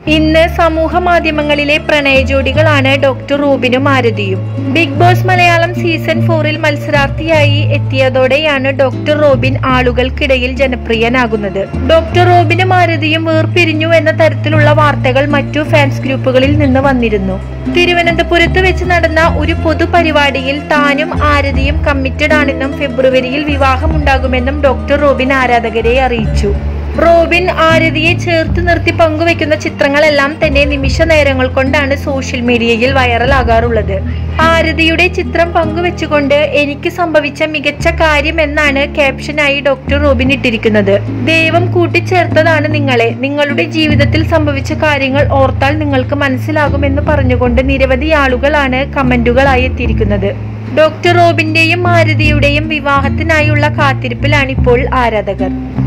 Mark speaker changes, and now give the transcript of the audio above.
Speaker 1: ഇന്ന് സമൂഹ മാധ്യമങ്ങളിലെ പ്രണയ ജോഡികളാണ് ഡോക്ടർ റൂബിനും ആരതിയും ബിഗ് ബോസ് മലയാളം സീസൺ ഫോറിൽ മത്സരാർത്ഥിയായി എത്തിയതോടെയാണ് ഡോക്ടർ റോബിൻ ആളുകൾക്കിടയിൽ ജനപ്രിയനാകുന്നത് ഡോക്ടർ റോബിനും ആരതിയും വേർപിരിഞ്ഞു എന്ന തരത്തിലുള്ള വാർത്തകൾ മറ്റു ഫാൻസ് ഗ്രൂപ്പുകളിൽ നിന്ന് വന്നിരുന്നു തിരുവനന്തപുരത്ത് വെച്ച് നടന്ന ഒരു പൊതുപരിപാടിയിൽ താനും ആരതിയും കമ്മിറ്റഡ് ആണെന്നും ഫെബ്രുവരിയിൽ വിവാഹമുണ്ടാകുമെന്നും ഡോക്ടർ റോബിൻ ആരാധകരെ അറിയിച്ചു റോബിൻ ആരതിയെ ചേർത്ത് നിർത്തി പങ്കുവെക്കുന്ന ചിത്രങ്ങളെല്ലാം തന്നെ നിമിഷ നേരങ്ങൾ കൊണ്ടാണ് സോഷ്യൽ മീഡിയയിൽ വൈറലാകാറുള്ളത് ആരതിയുടെ ചിത്രം പങ്കുവെച്ചുകൊണ്ട് എനിക്ക് സംഭവിച്ച മികച്ച കാര്യം എന്നാണ് ക്യാപ്ഷനായി ഡോക്ടർ റോബിൻ ഇട്ടിരിക്കുന്നത് ദൈവം കൂട്ടിച്ചേർത്തതാണ് നിങ്ങളെ നിങ്ങളുടെ ജീവിതത്തിൽ സംഭവിച്ച കാര്യങ്ങൾ ഓർത്താൽ നിങ്ങൾക്ക് മനസ്സിലാകുമെന്ന് പറഞ്ഞുകൊണ്ട് നിരവധി ആളുകളാണ് കമന്റുകളായി എത്തിയിരിക്കുന്നത് ഡോക്ടർ റോബിന്റെയും മാരുതിയുടെയും വിവാഹത്തിനായുള്ള കാത്തിരിപ്പിലാണിപ്പോൾ ആരാധകർ